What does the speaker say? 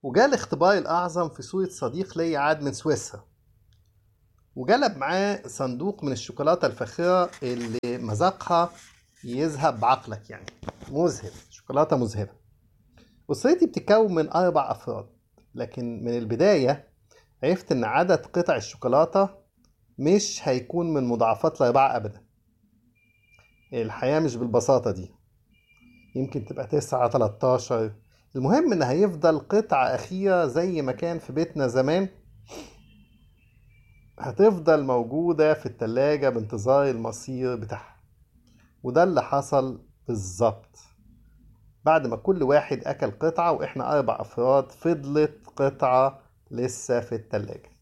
وجاء الاختبار الأعظم في صورة صديق لي عاد من سويسرا وجلب معاه صندوق من الشوكولاتة الفاخرة اللي مذاقها يذهب بعقلك يعني مذهب شوكولاتة مذهبة أسرتي بتتكون من أربع أفراد لكن من البداية عرفت إن عدد قطع الشوكولاتة مش هيكون من مضاعفات الأربعة أبدا الحياة مش بالبساطة دي يمكن تبقى تسعة تلاتاشر المهم إن هيفضل قطعة أخيرة زي ما كان في بيتنا زمان هتفضل موجودة في التلاجة بانتظار المصير بتاعها وده اللي حصل بالظبط بعد ما كل واحد أكل قطعة وإحنا أربع أفراد فضلت قطعة لسه في التلاجة